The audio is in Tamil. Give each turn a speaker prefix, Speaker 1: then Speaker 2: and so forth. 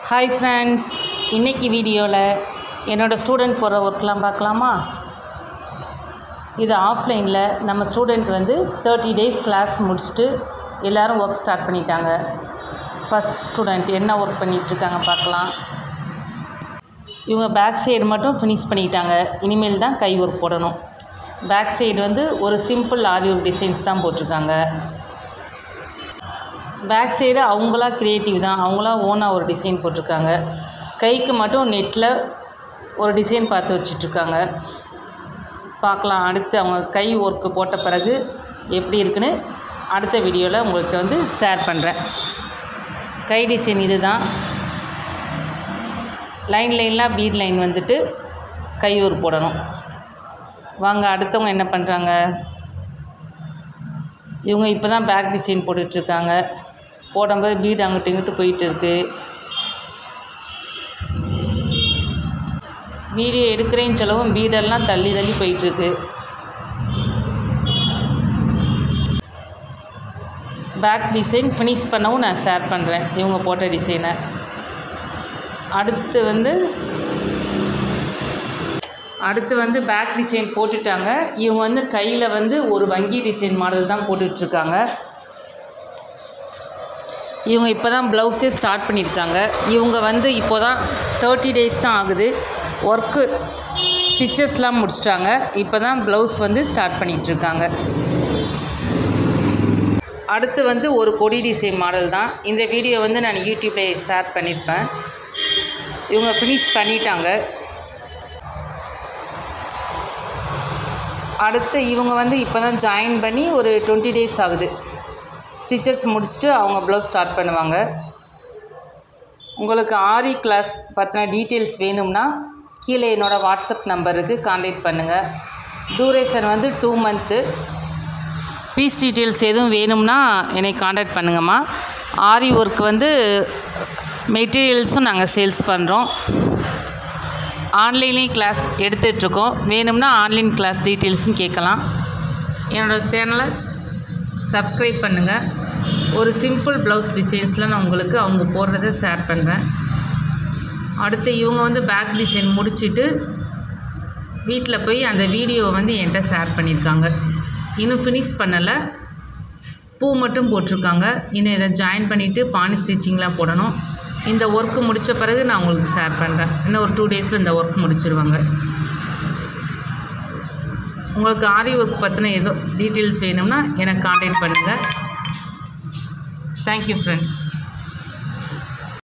Speaker 1: ஹாய் ஃப்ரெண்ட்ஸ் இன்னைக்கு வீடியோவில் என்னோடய ஸ்டூடெண்ட் போடுற ஒர்க்லாம் பார்க்கலாமா இது ஆஃப்லைனில் நம்ம ஸ்டூடெண்ட் வந்து தேர்ட்டி டேஸ் கிளாஸ் முடிச்சுட்டு எல்லோரும் ஒர்க் ஸ்டார்ட் பண்ணிட்டாங்க ஃபஸ்ட் ஸ்டூடெண்ட் என்ன ஒர்க் பண்ணிகிட்ருக்காங்க பார்க்கலாம் இவங்க பேக் சைடு மட்டும் ஃபினிஷ் பண்ணிட்டாங்க இனிமேல் தான் கை ஒர்க் போடணும் பேக் சைடு வந்து ஒரு சிம்பிள் ஆரி ஒர்க் டிசைன்ஸ் தான் போட்டிருக்காங்க பேக் சைடு அவங்களா க்ரியேட்டிவ் தான் அவங்களா ஓனாக ஒரு டிசைன் போட்டிருக்காங்க கைக்கு மட்டும் நெட்டில் ஒரு டிசைன் பார்த்து வச்சிட்ருக்காங்க பார்க்கலாம் அடுத்து அவங்க கை ஒர்க்கு போட்ட பிறகு எப்படி இருக்குன்னு அடுத்த வீடியோவில் உங்களுக்கு வந்து ஷேர் பண்ணுறேன் கை டிசைன் இது தான் லைன் லைன்லாம் பீட் லைன் வந்துட்டு கை ஒர்க் போடணும் வாங்க அடுத்தவங்க என்ன பண்ணுறாங்க இவங்க இப்போ தான் பேக் டிசைன் போட்டுட்ருக்காங்க போடும்போது பீடு அங்கிட்டு இங்கிட்டு போயிட்டு இருக்கு வீடியோ எடுக்கிறேன்னு சொல்லவும் பீடெல்லாம் தள்ளி தள்ளி போயிட்டுருக்கு பேக் டிசைன் ஃபினிஷ் பண்ணவும் நான் ஷேர் பண்ணுறேன் இவங்க போட்ட டிசைனை அடுத்து வந்து அடுத்து வந்து பேக் டிசைன் போட்டுட்டாங்க இவங்க வந்து கையில் வந்து ஒரு வங்கி டிசைன் மாடல் தான் போட்டுட்ருக்காங்க இவங்க இப்போ தான் ப்ளவுஸே ஸ்டார்ட் பண்ணியிருக்காங்க இவங்க வந்து இப்போ தான் தேர்ட்டி டேஸ் தான் ஆகுது ஒர்க்கு ஸ்டிச்சஸ்லாம் முடிச்சிட்டாங்க இப்போ தான் ப்ளவுஸ் வந்து ஸ்டார்ட் பண்ணிகிட்ருக்காங்க அடுத்து வந்து ஒரு கொடி டிசைன் மாடல் தான் இந்த வீடியோ வந்து நான் யூடியூப்பில் ஷேர் பண்ணியிருப்பேன் இவங்க ஃபினிஷ் பண்ணிட்டாங்க அடுத்து இவங்க வந்து இப்போ தான் ஜாயின் பண்ணி ஒரு டுவெண்ட்டி டேஸ் ஆகுது ஸ்டிச்சஸ் முடிச்சுட்டு அவங்க ப்ளவுஸ் ஸ்டார்ட் பண்ணுவாங்க உங்களுக்கு ஆரி கிளாஸ் பற்றின டீட்டெயில்ஸ் வேணும்னா கீழே என்னோடய வாட்ஸ்அப் நம்பருக்கு காண்டாக்ட் பண்ணுங்கள் டூரேஷன் வந்து டூ மந்த்து ஃபீஸ் டீட்டெயில்ஸ் எதுவும் வேணும்னா என்னை காண்டாக்ட் பண்ணுங்கம்மா ஆரி ஒர்க் வந்து மெட்டீரியல்ஸும் நாங்கள் சேல்ஸ் பண்ணுறோம் ஆன்லைன்லேயும் கிளாஸ் எடுத்துகிட்ருக்கோம் வேணும்னா ஆன்லைன் கிளாஸ் டீட்டெயில்ஸும் கேட்கலாம் என்னோடய சேனலை சப்ஸ்கிரைப் பண்ணுங்கள் ஒரு சிம்பிள் ப்ளவுஸ் டிசைன்ஸில் நான் உங்களுக்கு அவங்க போடுறத ஷேர் பண்ணுறேன் அடுத்து இவங்க வந்து பேக் டிசைன் முடிச்சுட்டு வீட்டில் போய் அந்த வீடியோவை வந்து என்கிட்ட ஷேர் பண்ணியிருக்காங்க இன்னும் ஃபினிஷ் பண்ணலை பூ மட்டும் போட்டிருக்காங்க இன்னும் இதை ஜாயின் பண்ணிவிட்டு பானி ஸ்டிச்சிங்லாம் போடணும் இந்த ஒர்க்கு முடித்த பிறகு நான் உங்களுக்கு ஷேர் பண்ணுறேன் இன்னும் ஒரு டூ டேஸில் இந்த ஒர்க் முடிச்சிருவாங்க உங்களுக்கு ஆரி ஒர்க் பற்றின ஏதோ டீட்டெயில்ஸ் வேணும்னா எனக்கு காண்டாக்ட் பண்ணுங்கள் தேங்க்யூ ஃப்ரெண்ட்ஸ்